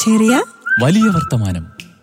ചെറിയ വലിയ വർത്തമാനം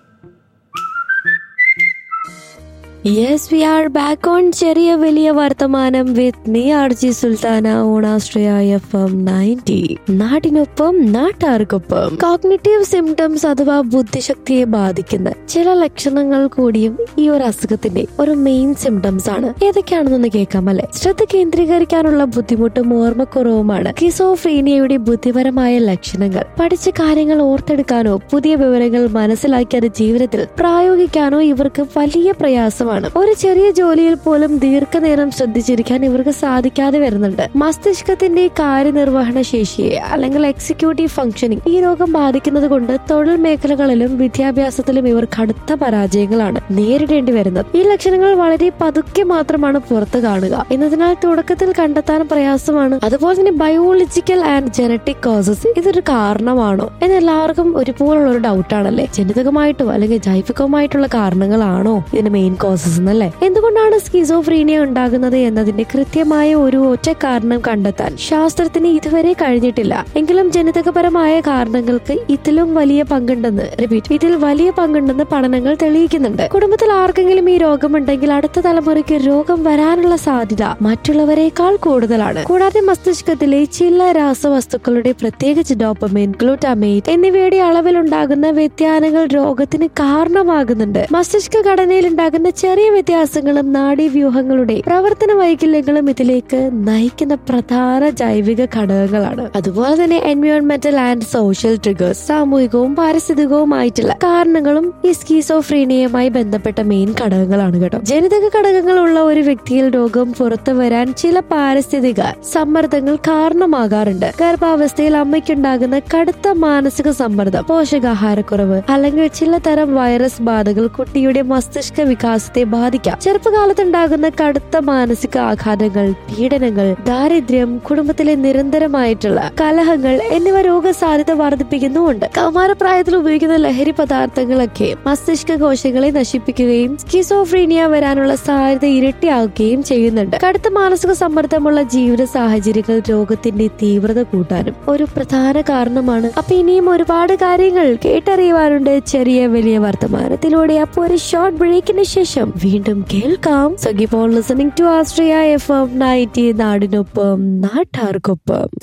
yes we are back on ചെറിയ വലിയ വർത്തമാനം with me R J Sultana on ആസ്ട്രിയ എഫ് എം നയൻറ്റി നാടിനൊപ്പം നാട്ടാർക്കൊപ്പം കോഗ്നിറ്റീവ് സിംറ്റംസ് അഥവാ ബുദ്ധിശക്തിയെ ബാധിക്കുന്ന ചില ലക്ഷണങ്ങൾ കൂടിയും ഈ ഒരു അസുഖത്തിന്റെ ഒരു മെയിൻ സിംറ്റംസ് ആണ് ഏതൊക്കെയാണെന്നൊന്ന് കേൾക്കാം അല്ലെ ശ്രദ്ധ കേന്ദ്രീകരിക്കാനുള്ള ബുദ്ധിമുട്ടും ഓർമ്മക്കുറവുമാണ് കിസോഫ്രീനിയയുടെ ബുദ്ധിപരമായ ലക്ഷണങ്ങൾ പഠിച്ച കാര്യങ്ങൾ ഓർത്തെടുക്കാനോ പുതിയ വിവരങ്ങൾ മനസ്സിലാക്കി അത് ജീവിതത്തിൽ പ്രായോഗിക്കാനോ ഇവർക്ക് വലിയ പ്രയാസമാണ് ഒരു ചെറിയ ജോലിയിൽ പോലും ദീർഘനേരം ശ്രദ്ധിച്ചിരിക്കാൻ ഇവർക്ക് സാധിക്കാതെ വരുന്നുണ്ട് മസ്തിഷ്കത്തിന്റെ കാര്യനിർവഹണ ശേഷിയെ അല്ലെങ്കിൽ എക്സിക്യൂട്ടീവ് ഫംഗ്ഷനിങ് ഈ രോഗം ബാധിക്കുന്നത് കൊണ്ട് തൊഴിൽ മേഖലകളിലും വിദ്യാഭ്യാസത്തിലും ഇവർ കടുത്ത പരാജയങ്ങളാണ് നേരിടേണ്ടി വരുന്നത് ഈ ലക്ഷണങ്ങൾ വളരെ പതുക്കെ മാത്രമാണ് പുറത്തു കാണുക എന്നതിനാൽ തുടക്കത്തിൽ കണ്ടെത്താൻ പ്രയാസമാണ് അതുപോലെ തന്നെ ബയോളജിക്കൽ ആൻഡ് ജനറ്റിക് കോസസ് ഇതൊരു കാരണമാണോ എന്ന് എല്ലാവർക്കും ഒരുപോലുള്ള ഒരു ഡൗട്ടാണല്ലേ ജനിതകമായിട്ടോ അല്ലെങ്കിൽ ജൈവികമായിട്ടുള്ള കാരണങ്ങളാണോ ഇതിന് മെയിൻ കോസസ് എന്നല്ലേ എന്തുകൊണ്ടാണ് സ്കിസോഫ്രീനിയ ഉണ്ടാകുന്നത് എന്നതിന്റെ കൃത്യമായ ഒരു ഒറ്റ കാരണം കണ്ടെത്താൻ ശാസ്ത്രത്തിന് ഇതുവരെ കഴിഞ്ഞിട്ടില്ല എങ്കിലും ജനിതകപരമായ കാരണങ്ങൾക്ക് ഇതിലും വലിയ പങ്കുണ്ടെന്ന് റിപ്പീറ്റ് ഇതിൽ വലിയ പങ്കുണ്ടെന്ന് പഠനങ്ങൾ തെളിയിക്കുന്നുണ്ട് കുടുംബത്തിൽ ആർക്കെങ്കിലും ഈ രോഗമുണ്ടെങ്കിൽ അടുത്ത തലമുറയ്ക്ക് രോഗം വരാനുള്ള സാധ്യത മറ്റുള്ളവരെക്കാൾ കൂടുതലാണ് കൂടാതെ മസ്തിഷ്കത്തിലെ ചില രാസവസ്തുക്കളുടെ പ്രത്യേകിച്ച് ഡോപ്പമൈൻ ഗ്ലൂട്ടാമേറ്റ് എന്നിവയുടെ അളവിലുണ്ടാകുന്ന വ്യത്യാനങ്ങൾ രോഗത്തിന് കാരണമാകുന്നുണ്ട് മസ്തിഷ്ക ഘടനയിൽ ഉണ്ടാകുന്ന ചെറിയ വ്യത്യാസങ്ങളും നാഡീവ്യൂഹങ്ങളുടെ പ്രവർത്തന വൈകല്യങ്ങളും ഇതിലേക്ക് നയിക്കുന്ന പ്രധാന ജൈവിക ഘടകങ്ങളാണ് അതുപോലെ തന്നെ എൻവയോൺമെന്റൽ ആൻഡ് സോഷ്യൽ ട്രിഗേഴ്സ് സാമൂഹികവും പാരിസ്ഥിതികവുമായിട്ടുള്ള കാരണങ്ങളും ഈ സ്കീസോഫ്രീനിയയുമായി ബന്ധപ്പെട്ട മെയിൻ ഘടകങ്ങളാണ് കേട്ടോ ജനിതക ഘടകങ്ങളുള്ള ഒരു വ്യക്തിയിൽ രോഗം പുറത്തു വരാൻ ചില പാരിസ്ഥിതിക സമ്മർദ്ദങ്ങൾ കാരണമാകാറുണ്ട് ഗർഭാവസ്ഥയിൽ അമ്മയ്ക്കുണ്ടാകുന്ന കടുത്ത മാനസിക സമ്മർദ്ദം പോഷകാഹാരക്കുറവ് അല്ലെങ്കിൽ ചില തരം വൈറസ് ബാധകൾ കുട്ടിയുടെ മസ്തിഷ്ക വികാസത്തെ ബാധിക്കാം ചെറുപ്പകാലത്തുണ്ടാകുന്ന കടുത്ത മാനസിക ആഘാതങ്ങൾ പീഡനങ്ങൾ ദാരിദ്ര്യം കുടുംബത്തിലെ നിരന്തരമായിട്ടുള്ള കലഹങ്ങൾ എന്നിവ രോഗസാധ്യത വർദ്ധിപ്പിക്കുന്നുമുണ്ട് കൗമാരപ്രായത്തിൽ ഉപയോഗിക്കുന്ന ലഹരി പദാർത്ഥങ്ങളൊക്കെ മസ്തിഷ്ക കോശങ്ങളെ നശിപ്പിക്കുകയും സ്കിസോഫ്രീനിയ വരാനുള്ള സാധ്യത ഇരട്ടിയാക്കുകയും ചെയ്യുന്നുണ്ട് കടുത്ത മാനസിക സമ്മർദ്ദമുള്ള ജീവിത സാഹചര്യങ്ങൾ രോഗത്തിന്റെ തീവ്രത കൂട്ടാനും ഒരു പ്രധാന കാരണമാണ് അപ്പൊ ഇനിയും ഒരുപാട് കാര്യങ്ങൾ കേട്ടറിയുവാനുണ്ട് ചെറിയ വലിയ വർത്തമാനത്തിലൂടെ അപ്പൊ ഒരു ഷോർട്ട് ബ്രേക്കിന് ശേഷം വീണ്ടും കേൾക്കാം so keep on listening to ആസ്ട്രിയ എഫ് എം നയൻറ്റി നാടിനൊപ്പം നാട്ടാർക്കൊപ്പം